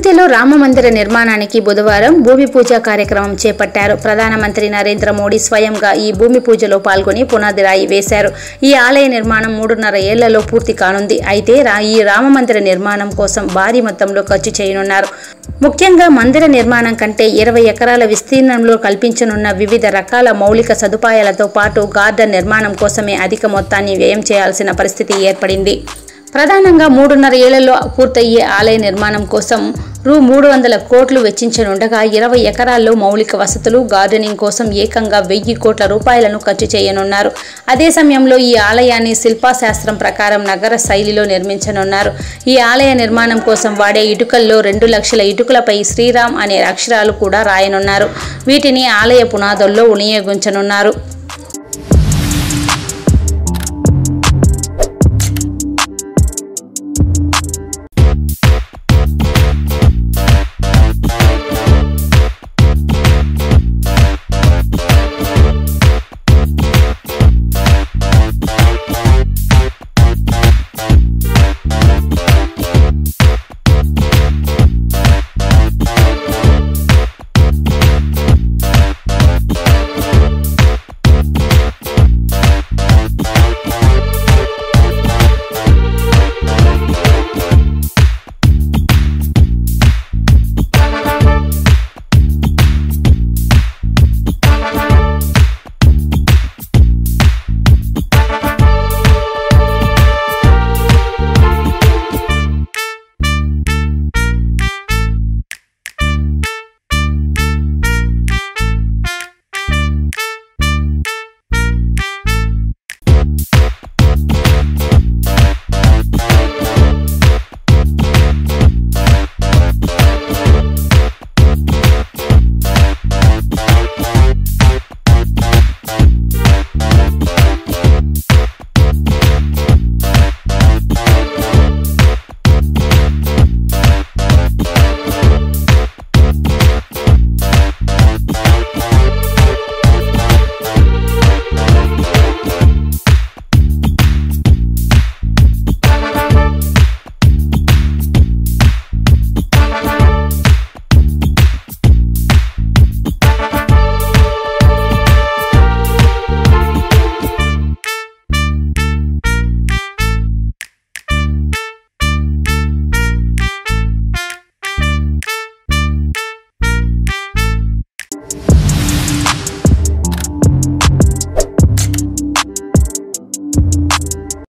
అయోధ్యలో రామమందిర నిర్మాణానికి బుధవారం భూమి పూజ కార్యక్రమం చేపట్టారు ప్రధానమంత్రి నరేంద్ర మోడీ స్వయంగా ఈ భూమి పూజలో పాల్గొని పునాది రాయి వేశారు ఈ ఆలయ నిర్మాణం మూడున్నర ఏళ్లలో పూర్తి కానుంది అయితే రా- ఈ రామమందిర నిర్మాణం కోసం భారీ మొత్తంలో ఖర్చు చేయనున్నారు ముఖ్యంగా మందిర నిర్మాణం కంటే ఇరవై ఎకరాల విస్తీర్ణంలో కల్పించనున్న వివిధ రకాల మౌలిక సదుపాయాలతో పాటు గార్డెన్ నిర్మాణం కోసమే అధిక మొత్తాన్ని వ్యయం చేయాల్సిన పరిస్థితి ఏర్పడింది ప్రధానంగా మూడున్నర ఏళ్లలో పూర్తయ్యే ఆలయ నిర్మాణం కోసం రూ మూడు వందల కోట్లు వెచ్చించనుండగా ఇరవై ఎకరాల్లో మౌలిక వసతులు గార్డెనింగ్ కోసం ఏకంగా వెయ్యి కోట్ల రూపాయలను ఖర్చు చేయనున్నారు అదే సమయంలో ఈ ఆలయాన్ని శిల్పాశాస్త్రం ప్రకారం నగర శైలిలో నిర్మించనున్నారు ఈ ఆలయ నిర్మాణం కోసం వాడే ఇటుకల్లో రెండు లక్షల ఇటుకలపై శ్రీరామ్ అనే అక్షరాలు కూడా రాయనున్నారు వీటిని ఆలయ పునాదుల్లో వినియోగించనున్నారు